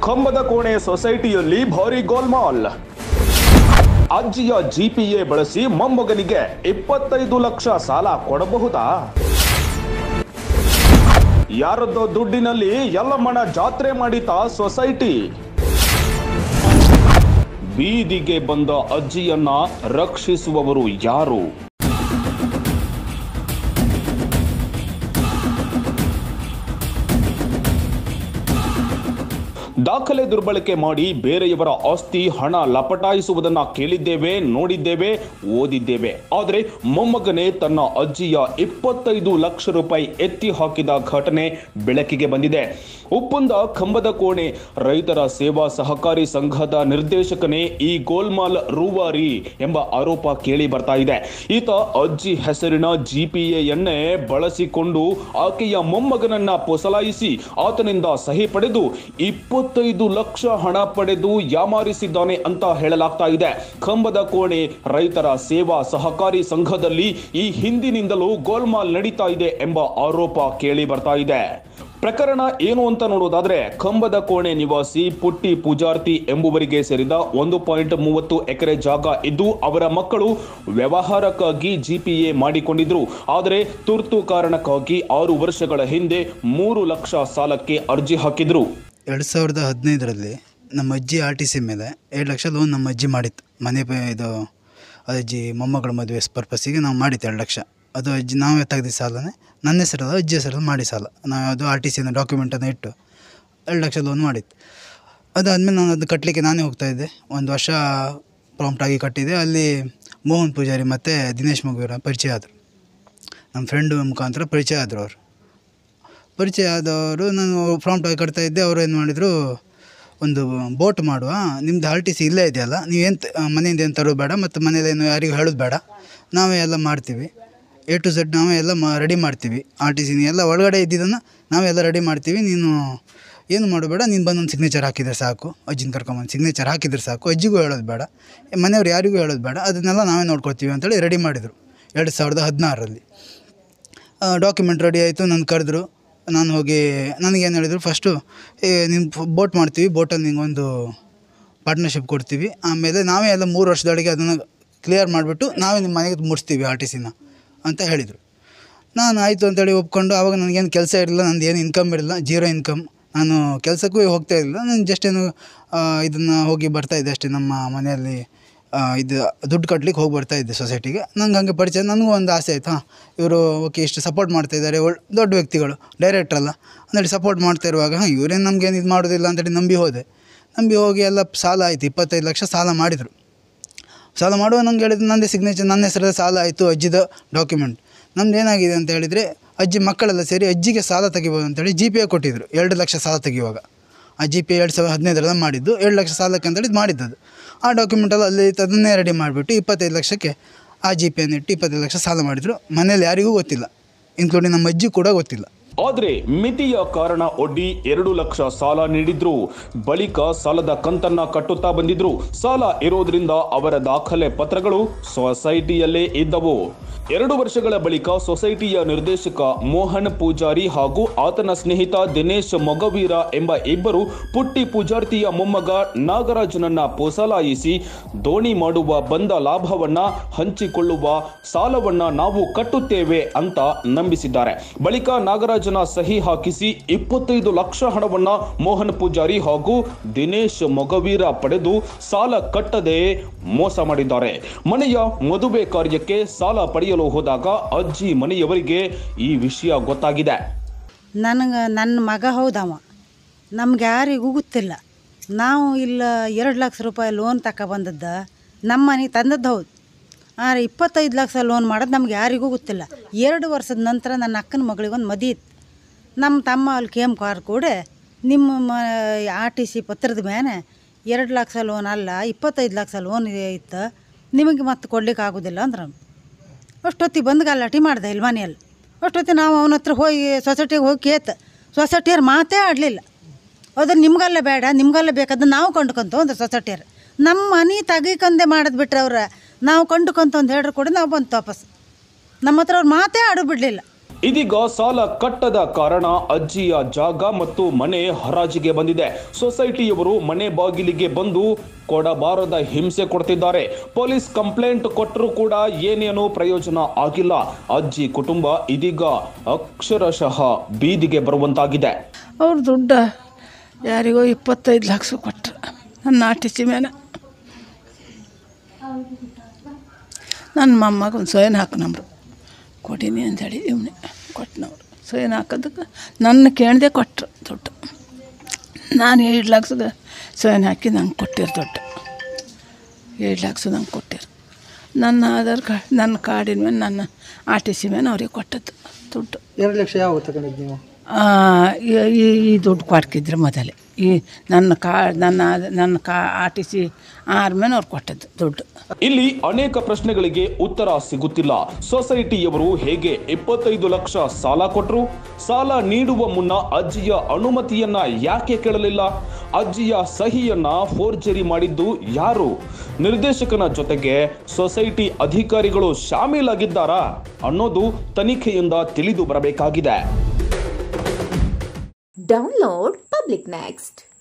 ಕಂಬದ ಕೋಣೆ ಸೊಸೈಟಿಯಲ್ಲಿ ಭಾರಿ ಗೋಲ್ಮಾಲ್ ಅಜ್ಜಿಯ ಜಿಪಿಎ ಬಳಸಿ ಮೊಮ್ಮಗನಿಗೆ ಇಪ್ಪತ್ತೈದು ಲಕ್ಷ ಸಾಲ ಕೊಡಬಹುದಾ ಯಾರದ್ದೋ ದುಡ್ಡಿನಲ್ಲಿ ಯಲ್ಲಮ್ಮನ ಜಾತ್ರೆ ಮಾಡಿತಾ ಸೊಸೈಟಿ ಬೀದಿಗೆ ಬಂದ ಅಜ್ಜಿಯನ್ನ ರಕ್ಷಿಸುವವರು ಯಾರು ದಾಖಲೆ ದುರ್ಬಳಕೆ ಮಾಡಿ ಬೇರೆಯವರ ಆಸ್ತಿ ಹಣ ಲಪಟಾಯಿಸುವುದನ್ನ ಕೇಳಿದ್ದೇವೆ ನೋಡಿದ್ದೇವೆ ಓದಿದ್ದೇವೆ ಆದರೆ ಮೊಮ್ಮಗನೇ ತನ್ನ ಅಜ್ಜಿಯ ಇಪ್ಪತ್ತೈದು ಲಕ್ಷ ರೂಪಾಯಿ ಎತ್ತಿ ಹಾಕಿದ ಘಟನೆ ಬೆಳಕಿಗೆ ಬಂದಿದೆ ಉಪ್ಪುಂದ ಕಂಬದ ಕೋಣೆ ರೈತರ ಸೇವಾ ಸಹಕಾರಿ ಸಂಘದ ನಿರ್ದೇಶಕನೇ ಈ ಗೋಲ್ಮಾಲ್ ರೂವಾರಿ ಎಂಬ ಆರೋಪ ಕೇಳಿ ಬರ್ತಾ ಇದೆ ಈತ ಅಜ್ಜಿ ಹೆಸರಿನ ಜಿಪಿಎಯನ್ನೇ ಬಳಸಿಕೊಂಡು ಆಕೆಯ ಮೊಮ್ಮಗನನ್ನ ಪೊಸಲಾಯಿಸಿ ಆತನಿಂದ ಸಹಿ ಪಡೆದು ಇಪ್ಪತ್ತೈದು ಲಕ್ಷ ಹಣ ಪಡೆದು ಯಾಮಾರಿಸಿದ್ದಾನೆ ಅಂತ ಹೇಳಲಾಗ್ತಾ ಇದೆ ಕಂಬದ ಕೋಣೆ ರೈತರ ಸೇವಾ ಸಹಕಾರಿ ಸಂಘದಲ್ಲಿ ಈ ಹಿಂದಿನಿಂದಲೂ ಗೋಲ್ಮಾಲ್ ನಡೀತಾ ಇದೆ ಎಂಬ ಆರೋಪ ಕೇಳಿ ಬರ್ತಾ ಇದೆ ಪ್ರಕರಣ ಏನು ಅಂತ ನೋಡೋದಾದ್ರೆ ಕಂಬದ ಕೋಣೆ ನಿವಾಸಿ ಪುಟ್ಟಿ ಪೂಜಾರ್ತಿ ಎಂಬುವರಿಗೆ ಸೇರಿದ ಒಂದು ಪಾಯಿಂಟ್ ಮೂವತ್ತು ಎಕರೆ ಜಾಗ ಇದ್ದು ಅವರ ಮಕ್ಕಳು ವ್ಯವಹಾರಕ್ಕಾಗಿ ಜಿಪಿಎ ಮಾಡಿಕೊಂಡಿದ್ರು ಆದರೆ ತುರ್ತು ಕಾರಣಕ್ಕಾಗಿ ಆರು ವರ್ಷಗಳ ಹಿಂದೆ ಮೂರು ಲಕ್ಷ ಸಾಲಕ್ಕೆ ಅರ್ಜಿ ಹಾಕಿದ್ರು ಎರಡು ಸಾವಿರದ ಹದಿನೈದರಲ್ಲಿ ನಮ್ಮ ಅಜ್ಜಿ ಆರ್ ಟಿ ಸಿ ಮೇಲೆ ಎರಡು ಲಕ್ಷ ಲೋನ್ ನಮ್ಮ ಅಜ್ಜಿ ಮಾಡಿತ್ತು ಮನೆ ಪ- ಇದು ಅಜ್ಜಿ ಮೊಮ್ಮಗಳ ಮದುವೆ ಪರ್ಪಸ್ಸಿಗೆ ನಾವು ಮಾಡಿತ್ತು ಎರಡು ಲಕ್ಷ ಅದು ಅಜ್ಜಿ ನಾವೇ ತೆಗ್ದಿದ್ದ ಸಾಲನೇ ನನ್ನ ಹೆಸರಲ್ಲ ಅಜ್ಜಿ ಹೆಸರಲ್ಲಿ ಮಾಡಿ ಸಾಲ ನಾವು ಅದು ಆರ್ ಟಿ ಸಿನ ಡಾಕ್ಯುಮೆಂಟನ್ನು ಇಟ್ಟು ಎರಡು ಲಕ್ಷ ಲೋನ್ ಮಾಡಿತ್ತು ಅದಾದಮೇಲೆ ನಾನು ಅದು ಕಟ್ಟಲಿಕ್ಕೆ ನಾನೇ ಹೋಗ್ತಾ ಇದ್ದೆ ಒಂದು ವರ್ಷ ಪ್ರಾಂಪ್ಟಾಗಿ ಕಟ್ಟಿದೆ ಅಲ್ಲಿ ಮೋಹನ್ ಪೂಜಾರಿ ಮತ್ತು ದಿನೇಶ್ ಮಗುವರ ಪರಿಚಯ ಆದರು ನಮ್ಮ ಫ್ರೆಂಡು ಮುಖಾಂತರ ಪರಿಚಯ ಆದರು ಅವರು ಪರಿಚಯ ಆದವರು ನಾನು ಪ್ರಾಂಪ್ಟ್ ಆಗಿ ಕಟ್ತಾ ಇದ್ದೆ ಅವರು ಏನು ಮಾಡಿದರು ಒಂದು ಬೋಟ್ ಮಾಡುವ ನಿಮ್ದು ಆರ್ ಟಿ ಸಿ ಇಲ್ಲೇ ಇದೆಯಲ್ಲ ನೀವೇನು ಮನೆಯಿಂದ ಏನು ತರೋದು ಬೇಡ ಮತ್ತು ಮನೇಲೇನು ಯಾರಿಗೂ ಹೇಳೋದು ಬೇಡ ನಾವೇ ಎಲ್ಲ ಮಾಡ್ತೀವಿ ಎ ಟು ಝೆಡ್ ನಾವೇ ಎಲ್ಲ ಮಾ ರೆಡಿ ಮಾಡ್ತೀವಿ ಆರ್ ಟಿ ಸಿ ಎಲ್ಲ ಒಳಗಡೆ ಇದ್ದಿದ್ದನ್ನು ನಾವೇ ಎಲ್ಲ ರೆಡಿ ಮಾಡ್ತೀವಿ ನೀನು ಏನು ಮಾಡಬೇಡ ನೀನು ಬಂದು ಒಂದು ಸಿಗ್ನೇಚರ್ ಹಾಕಿದ್ರೆ ಸಾಕು ಅಜ್ಜಿನ ಕರ್ಕೊಂಬಂದು ಸಿಗ್ನೇಚರ್ ಹಾಕಿದ್ರೆ ಸಾಕು ಅಜ್ಜಿಗೂ ಹೇಳೋದು ಬೇಡ ಮನೆಯವ್ರು ಯಾರಿಗೂ ಹೇಳೋದು ಬೇಡ ಅದನ್ನೆಲ್ಲ ನಾವೇ ನೋಡ್ಕೊಳ್ತೀವಿ ಅಂತೇಳಿ ರೆಡಿ ಮಾಡಿದರು ಎರಡು ಸಾವಿರದ ಹದಿನಾರರಲ್ಲಿ ಡಾಕ್ಯುಮೆಂಟ್ ರೆಡಿ ಆಯಿತು ನಾನು ಕರೆದ್ರು ನಾನು ಹೋಗಿ ನನಗೇನು ಹೇಳಿದ್ರು ಫಸ್ಟು ಏ ನೀನು ಬೋಟ್ ಮಾಡ್ತೀವಿ ಬೋಟಲ್ಲಿ ನಿಂಗೊಂದು ಪಾರ್ಟ್ನರ್ಶಿಪ್ ಕೊಡ್ತೀವಿ ಆಮೇಲೆ ನಾವೇ ಎಲ್ಲ ಮೂರು ವರ್ಷದೊಳಗೆ ಅದನ್ನು ಕ್ಲಿಯರ್ ಮಾಡಿಬಿಟ್ಟು ನಾವೇ ನಿಮ್ಮ ಮನೆಗೆ ಮುಟ್ಟಿಸ್ತೀವಿ ಆರ್ ಟಿ ಸಿನ ಅಂತ ಹೇಳಿದರು ನಾನು ಆಯಿತು ಅಂತೇಳಿ ಒಪ್ಕೊಂಡು ಆವಾಗ ನನಗೇನು ಕೆಲಸ ಇರಲಿಲ್ಲ ನಂದು ಏನು ಇನ್ಕಮ್ ಇರಲಿಲ್ಲ ಜೀರೋ ಇನ್ಕಮ್ ನಾನು ಕೆಲಸಕ್ಕೂ ಹೋಗ್ತಾ ಇರಲಿಲ್ಲ ನಾನು ಜಸ್ಟ್ ಏನು ಇದನ್ನು ಹೋಗಿ ಬರ್ತಾ ಇದ್ದೆ ಅಷ್ಟೇ ನಮ್ಮ ಮನೆಯಲ್ಲಿ ಆ, ಇದು ದುಡ್ಡು ಕಟ್ಲಿಕ್ಕೆ ಹೋಗಿ ಬರ್ತಾ ಇದ್ದೆ ಸೊಸೈಟಿಗೆ ನಂಗೆ ಹಂಗೆ ಪರಿಚಯ ನನಗೂ ಒಂದು ಆಸೆ ಆಯ್ತು ಹಾಂ ಇವರು ಓಕೆ ಇಷ್ಟು ಸಪೋರ್ಟ್ ಮಾಡ್ತಾ ಇದ್ದಾರೆ ಒಳ್ಳೆ ದೊಡ್ಡ ವ್ಯಕ್ತಿಗಳು ಡೈರೆಕ್ಟ್ರ್ ಅಲ್ಲ ಅಂದೇಳಿ ಸಪೋರ್ಟ್ ಮಾಡ್ತಾ ಇರುವಾಗ ಹಾಂ ಇವರೇನು ನಮಗೇನು ಇದು ಮಾಡೋದಿಲ್ಲ ಅಂತೇಳಿ ನಂಬಿ ಹೋದೆ ನಂಬಿ ಹೋಗಿ ಎಲ್ಲ ಸಾಲ ಆಯಿತು ಇಪ್ಪತ್ತೈದು ಲಕ್ಷ ಸಾಲ ಮಾಡಿದರು ಸಾಲ ಮಾಡುವ ನಂಗೆ ಹೇಳಿದ್ರು ನನ್ನದೇ ಸಿಗ್ನೇಚರ್ ನನ್ನ ಹೆಸರಲ್ಲಿ ಸಾಲ ಆಯಿತು ಅಜ್ಜಿದ ಡಾಕ್ಯುಮೆಂಟ್ ನಮ್ದು ಏನಾಗಿದೆ ಅಂತ ಹೇಳಿದರೆ ಅಜ್ಜಿ ಮಕ್ಕಳೆಲ್ಲ ಸೇರಿ ಅಜ್ಜಿಗೆ ಸಾಲ ತೆಗಿಬೋದು ಅಂತೇಳಿ ಜಿ ಪಿ ಐ ಕೊಟ್ಟಿದ್ರು ಎರಡು ಲಕ್ಷ ಸಾಲ ತೆಗಿಯುವಾಗ ಆ ಜಿ ಪಿ ಎರಡು ಸಾವಿರದ ಹದಿನೈದರಲ್ಲಿ ಮಾಡಿದ್ದು ಎರಡು ಲಕ್ಷ ಸಾಲಕ್ಕೆ ಅಂತೇಳಿ ಇದು ಮಾಡಿದ್ದದು ಆ ಡಾಕ್ಯುಮೆಂಟೆಲ್ಲ ಅಲ್ಲಿ ಇತ್ತು, ಅದನ್ನೇ ರೆಡಿ ಮಾಡಿಬಿಟ್ಟು ಇಪ್ಪತ್ತೈದು ಲಕ್ಷಕ್ಕೆ ಆ ಜಿ ಪಿ ಇಟ್ಟು ಇಪ್ಪತ್ತೈದು ಲಕ್ಷ ಸಾಲ ಮಾಡಿದರು ಮನೇಲಿ ಯಾರಿಗೂ ಗೊತ್ತಿಲ್ಲ ಇನ್ಕ್ಲೂಡಿಂಗ್ ನಮ್ಮ ಅಜ್ಜಿ ಕೂಡ ಗೊತ್ತಿಲ್ಲ ಆದ್ರೆ ಮಿತಿಯ ಕಾರಣ ಒಡ್ಡಿ ಎರಡು ಲಕ್ಷ ಸಾಲ ನೀಡಿದ್ರು ಬಳಿಕ ಸಾಲದ ಕಂತನ್ನ ಕಟ್ಟುತ್ತಾ ಬಂದಿದ್ರು ಸಾಲ ಇರೋದ್ರಿಂದ ಅವರ ದಾಖಲೆ ಪತ್ರಗಳು ಸೊಸೈಟಿಯಲ್ಲೇ ಇದ್ದವು ಎರಡು ವರ್ಷಗಳ ಬಳಿಕ ಸೊಸೈಟಿಯ ನಿರ್ದೇಶಕ ಮೋಹನ್ ಪೂಜಾರಿ ಹಾಗೂ ಆತನ ಸ್ನೇಹಿತ ದಿನೇಶ್ ಮೊಗವೀರ ಎಂಬ ಇಬ್ಬರು ಪುಟ್ಟಿ ಪೂಜಾರ್ತಿಯ ಮೊಮ್ಮಗ ನಾಗರಾಜನನ್ನ ಪೊಸಲಾಯಿಸಿ ದೋಣಿ ಮಾಡುವ ಬಂದ ಲಾಭವನ್ನ ಹಂಚಿಕೊಳ್ಳುವ ಸಾಲವನ್ನ ನಾವು ಕಟ್ಟುತ್ತೇವೆ ಅಂತ ನಂಬಿಸಿದ್ದಾರೆ ಬಳಿಕ ನಾಗರಾಜನ ಸಹಿ ಹಾಕಿಸಿ ಇಪ್ಪತ್ತೈದು ಲಕ್ಷ ಹಣವನ್ನ ಮೋಹನ್ ಪೂಜಾರಿ ಹಾಗೂ ದಿನೇಶ್ ಮೊಗವೀರ ಪಡೆದು ಸಾಲ ಕಟ್ಟದೆ ಮೋಸ ಮಾಡಿದ್ದಾರೆ ಮನೆಯ ಮದುವೆ ಕಾರ್ಯಕ್ಕೆ ಸಾಲ ಪಡೆಯಲು ಹೋದಾಗ ಅಜ್ಜಿ ಮನೆಯವರಿಗೆ ಈ ವಿಷಯ ಗೊತ್ತಾಗಿದೆ ನನಗೆ ನನ್ನ ಮಗ ಹೌದವ ನಮ್ಗೆ ಯಾರಿಗೂ ಗೊತ್ತಿಲ್ಲ ನಾವು ಇಲ್ಲ ಎರಡು ಲಕ್ಷ ರೂಪಾಯಿ ಲೋನ್ ತಗೊಬಂದದ್ದ ನಮ್ಮ ಮನೆಗೆ ತಂದದ್ದು ಹೌದು ಆದರೆ ಇಪ್ಪತ್ತೈದು ಲಕ್ಷ ಲೋನ್ ಮಾಡೋದು ನಮ್ಗೆ ಯಾರಿಗೂ ಗೊತ್ತಿಲ್ಲ ಎರಡು ವರ್ಷದ ನಂತರ ನನ್ನ ಅಕ್ಕನ ಮಗಳಿಗೆ ಒಂದು ಮದಿ ಇತ್ತು ನಮ್ಮ ತಮ್ಮ ಅಲ್ಲಿ ಕೆ ಎಮ್ ಕಾರ್ ಕೂಡ ನಿಮ್ಮ ಮ ಆರ್ ಟಿ ಸಿ ಪತ್ರದ ಮೇಲೆ ಎರಡು ಲಕ್ಷ ಲೋನ್ ಅಲ್ಲ ಇಪ್ಪತ್ತೈದು ಲಕ್ಷ ಲೋನ್ ಇತ್ತು ನಿಮಗೆ ಮತ್ತೆ ಕೊಡ್ಲಿಕ್ಕೆ ಆಗೋದಿಲ್ಲ ಅಂದ್ರೆ ಅಷ್ಟೊತ್ತಿಗೆ ಬಂದು ಗಲಾಟೆ ಮಾಡ್ದೆ ಇಲ್ಲಿ ಮನೆಯಲ್ಲಿ ಅಷ್ಟೊತ್ತಿಗೆ ನಾವು ಅವನ ಹತ್ರ ಹೋಗಿ ಸೊಸೈಟಿಗೆ ಹೋಗಿ ಕೇತ ಸೊಸೈಟಿಯವ್ರು ಮಾತೇ ಆಡಲಿಲ್ಲ ಅದು ನಿಮ್ಗಲ್ಲ ಬೇಡ ನಿಮ್ಗಲ್ಲ ಬೇಕಾದ ನಾವು ಕೊಂಡ್ಕೊಂತ ಅಂದ್ರೆ ಸೊಸೈಟಿಯವ್ರು ನಮ್ಮ ಮನೆ ತೆಗಿಕಂದೆ ಮಾಡೋದು ಬಿಟ್ರೆ ಅವ್ರ ನಾವು ಕೊಂಡ್ಕೊಂತ ಅಂತ ಹೇಳ್ರು ಕೂಡ ನಾವು ಬಂತು ವಾಪಸ್ ನಮ್ಮ ಹತ್ರ ಅವ್ರು ಮಾತೇ ಆಡು ಬಿಡಲಿಲ್ಲ ಇದೀಗ ಸಾಲ ಕಟ್ಟದ ಕಾರಣ ಅಜ್ಜಿಯ ಜಾಗ ಮತ್ತು ಮನೆ ಹರಾಜಿಗೆ ಬಂದಿದೆ ಸೊಸೈಟಿಯವರು ಮನೆ ಬಾಗಿಲಿಗೆ ಬಂದು ಕೊಡಬಾರದ ಹಿಂಸೆ ಕೊಡ್ತಿದ್ದಾರೆ ಪೊಲೀಸ್ ಕಂಪ್ಲೇಂಟ್ ಕೊಟ್ಟರೂ ಕೂಡ ಏನೇನೂ ಪ್ರಯೋಜನ ಆಗಿಲ್ಲ ಅಜ್ಜಿ ಕುಟುಂಬ ಇದೀಗ ಅಕ್ಷರಶಃ ಬೀದಿಗೆ ಬರುವಂತಾಗಿದೆ ಅವ್ರ ದುಡ್ಡು ಯಾರಿಗೋ ಇಪ್ಪತ್ತೈದು ಲಕ್ಷ ಕೊಟ್ಟರು ನನ್ನ ಆಟಿಸಿ ಮೇಲೆ ನನ್ನ ಮೊಮ್ಮಗ ಒಂದು ಸೊಯ್ನ ಹಾಕನಮ್ರು ಕೊಡೀನಿ ಅಂದೇಳಿ ಇವನೇ ಕೊಟ್ಟನವ್ರು ಸೊಯ್ನ ಹಾಕೋದಕ್ಕೆ ನನ್ನ ಕೇಳದೆ ಕೊಟ್ಟರು ದುಡ್ಡು ನಾನು ಏಳು ಲಕ್ಷದ ಸೊಯ್ನ ಹಾಕಿ ನಂಗೆ ಕೊಟ್ಟಿರು ದುಡ್ಡು ಏಳು ಲಕ್ಷ ನಂಗೆ ಕೊಟ್ಟಿರು ನನ್ನ ಆಧಾರ್ ಕಾರ್ಡ್ ನನ್ನ ಕಾರ್ಡಿನ ಮೇಲೆ ನನ್ನ ಆರ್ ಟಿ ಸಿ ಮೇಲೆ ಅವ್ರಿಗೆ ಕೊಟ್ಟದ್ದು ದುಡ್ಡು ಎರಡು ಲಕ್ಷ ಯಾವ ತಗೊಂಡಿದ್ದು ನೀವು ಆ, ಈ- ಈ ಈ ದುಡ್ಡು ಕೊಡ್ಕಿದ್ರು ಮೊದಲೇ ಈ ನನ್ನ ಕಾ ನನ್ನ ನನ್ನ ಕಾ ಆರ್ ಟಿ ಸಿ ಆರ್ಮೇಲೆ ಅವ್ರು ಕೊಟ್ಟದ್ದು ದುಡ್ಡು ಇಲ್ಲಿ ಅನೇಕ ಪ್ರಶ್ನೆಗಳಿಗೆ ಉತ್ತರ ಸಿಗುತ್ತಿಲ್ಲ ಸೊಸೈಟಿಯವರು ಹೇಗೆ ಇಪ್ಪತ್ತೈದು ಲಕ್ಷ ಸಾಲ ಕೊಟ್ಟರು ಸಾಲ ನೀಡುವ ಮುನ್ನ ಅಜ್ಜಿಯ ಅನುಮತಿಯನ್ನ ಯಾಕೆ ಕೇಳಲಿಲ್ಲ ಅಜ್ಜಿಯ ಸಹಿಯನ್ನ ಫೋರ್ಜರಿ ಮಾಡಿದ್ದು ಯಾರು ನಿರ್ದೇಶಕನ ಜೊತೆಗೆ ಸೊಸೈಟಿ ಅಧಿಕಾರಿಗಳು ಶಾಮೀಲಾಗಿದ್ದಾರಾ ಅನ್ನೋದು ತನಿಖೆಯಿಂದ ತಿಳಿದು ಬರಬೇಕಾಗಿದೆ Download Public Next.